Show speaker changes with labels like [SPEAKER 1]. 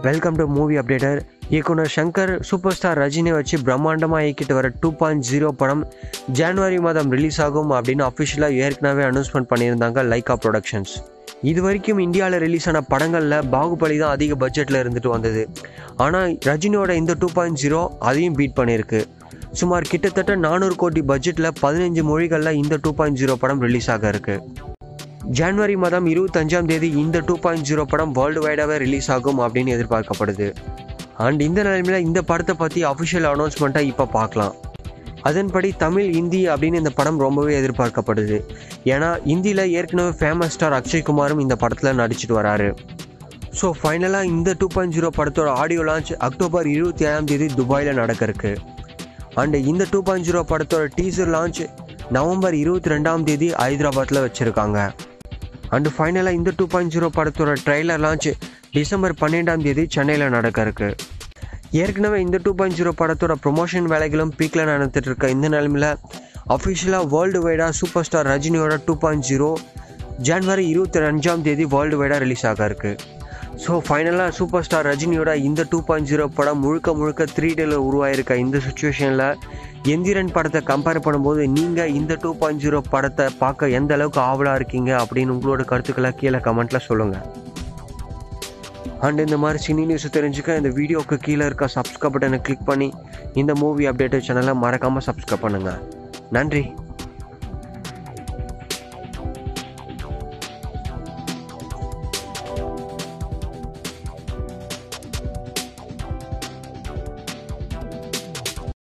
[SPEAKER 1] welcome to movie updater இயக்குனர் Shankar super star ரஜினியை வச்சு பிரம்மாண்டமாக இயக்கிட்டு வர டூ பாயிண்ட் ஜீரோ படம் ஜனவரி மாதம் ரிலீஸ் ஆகும் அப்படின்னு அஃபிஷியலாக ஏற்கனவே அனௌன்ஸ்மெண்ட் பண்ணியிருந்தாங்க லைகா ப்ரொடக்ஷன்ஸ் இது வரைக்கும் இந்தியாவில் ரிலீஸ் ஆன படங்களில் பாகுபலி தான் அதிக பட்ஜெட்டில் இருந்துட்டு வந்தது ஆனால் ரஜினியோட இந்த டூ பாயிண்ட் ஜீரோ அதையும் பீட் பண்ணியிருக்கு சுமார் கிட்டத்தட்ட நானூறு கோடி பட்ஜெட்டில் பதினஞ்சு மொழிகளில் இந்த டூ பாயிண்ட் ஜீரோ படம் ரிலீஸ் ஆக இருக்கு ஜனவரி மாதம் இருபத்தஞ்சாம் தேதி இந்த டூ பாயிண்ட் ஜீரோ படம் வேர்ல்டு வைடாகவே ரிலீஸ் ஆகும் அப்படின்னு எதிர்பார்க்கப்படுது அண்ட் இந்த நிலைமையில் இந்த படத்தை பற்றி அஃபிஷியல் அனௌன்ஸ்மெண்ட்டை இப்போ பார்க்கலாம் அதன்படி தமிழ் ஹிந்தி அப்படின்னு இந்த படம் ரொம்பவே எதிர்பார்க்கப்படுது ஏன்னா இந்தியில் ஏற்கனவே ஃபேமஸ் ஸ்டார் அக்ஷய்குமாரும் இந்த படத்தில் நடிச்சிட்டு வராரு ஸோ ஃபைனலாக இந்த டூ பாயிண்ட் ஜீரோ படத்தோட ஆடியோ லான்ச் அக்டோபர் இருபத்தி ஏழாம் தேதி துபாயில் நடக்க இருக்கு அண்ட் இந்த டூ பாயிண்ட் ஜீரோ படத்தோட டீசர் லான்ச் நவம்பர் இருபத்தி ரெண்டாம் தேதி ஹைதராபாத்தில் வச்சுருக்காங்க அண்டு ஃபைனலாக இந்த டூ பாயிண்ட் ஜீரோ படத்தோட ட்ரெய்லர் லான்ச் டிசம்பர் பன்னெண்டாம் தேதி சென்னையில் நடக்க இருக்கு ஏற்கனவே இந்த டூ பாயிண்ட் ஜீரோ படத்தோட ப்ரொமோஷன் வேலைகளும் பீக்கில் நடந்துட்டு இருக்க இந்த நிலைமையில் அஃபிஷியலாக வேர்ல்டு வைடாக சூப்பர் ஸ்டார் ரஜினியோட டூ பாயிண்ட் ஜீரோ ஜனவரி இருபத்தி அஞ்சாம் தேதி வேர்ல்டு வைடாக ரிலீஸ் ஆக இருக்கு ஸோ ஃபைனலாக சூப்பர் ஸ்டார் ரஜினியோட இந்த டூ பாயிண்ட் ஜீரோ படம் முழுக்க முழுக்க த்ரீ டேல உருவாயிருக்க இந்த சுச்சுவேஷனில் எந்திரன் படத்தை கம்பேர் பண்ணும்போது நீங்கள் இந்த டூ பாயிண்ட் ஜீரோ படத்தை பார்க்க எந்த அளவுக்கு ஆவலாக இருக்கீங்க அப்படின்னு உங்களோட கருத்துக்களை கீழே கமெண்ட்டில் சொல்லுங்கள் அண்ட் இந்த மாதிரி சினி நியூஸ் தெரிஞ்சுக்க இந்த வீடியோவுக்கு கீழே இருக்க சப்ஸ்கிரைப் பட்டனை கிளிக் பண்ணி இந்த மூவி அப்டேட்டட் சேனலை மறக்காமல் சப்ஸ்கிரைப் பண்ணுங்கள் நன்றி